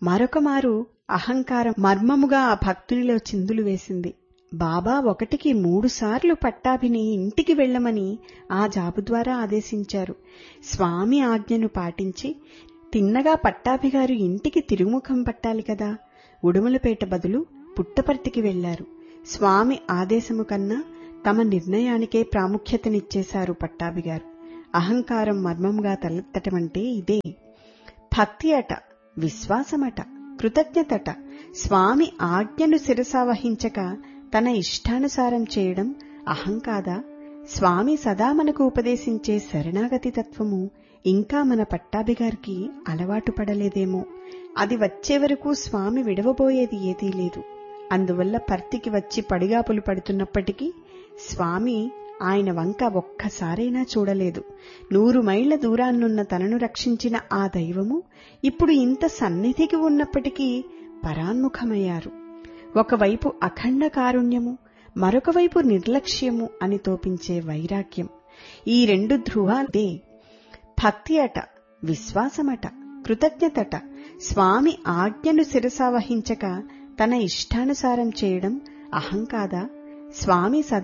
మరొక మారు అహంకారం మర్మముగా ఆ భక్తునిలో చిందులు వేసింది బాబా ఒకటికి మూడుసార్లు పట్టాభిని ఇంటికి వెళ్లమని ఆ జాబు ద్వారా ఆదేశించారు స్వామి ఆజ్ఞను పాటించి తిన్నగా పట్టాభిగారు ఇంటికి తిరుగుముఖం పట్టాలి కదా ఉడుమలపేట బదులు పుట్టపర్తికి వెళ్లారు స్వామి ఆదేశము కన్నా తమ నిర్ణయానికే ప్రాముఖ్యతనిచ్చేశారు పట్టాభిగారు అహంకారం మర్మంగా తలెత్తటమంటే ఇదే భక్తి అట విశ్వాసమట కృతజ్ఞతట స్వామి ఆజ్ఞను శిరసావహించక తన ఇష్టానుసారం చేయడం అహం కాదా స్వామి సదా మనకు ఉపదేశించే శరణాగతి తత్వము ఇంకా మన పట్టాభిగారికి అలవాటు పడలేదేమో అది వచ్చే వరకు స్వామి విడవబోయేది ఏదీ లేదు అందువల్ల పర్తికి వచ్చి పడిగాపులు పడుతున్నప్పటికీ స్వామి ఆయన వంక ఒక్కసారైనా చూడలేదు నూరు మైళ్ల దూరాన్నున్న తనను రక్షించిన ఆ దైవము ఇప్పుడు ఇంత సన్నిధికి ఉన్నప్పటికీ పరాన్ముఖమయ్యారు ఒకవైపు అఖండ కారుణ్యము మరొక వైపు నిర్లక్ష్యము అని తోపించే వైరాగ్యం ఈ రెండు ధ్రువాలే భక్తి అట విశ్వాసమట కృతజ్ఞతట స్వామి ఆజ్ఞను శిరసావహించక తన ఇష్టానుసారం చేయడం అహం కాదా స్వామి సదా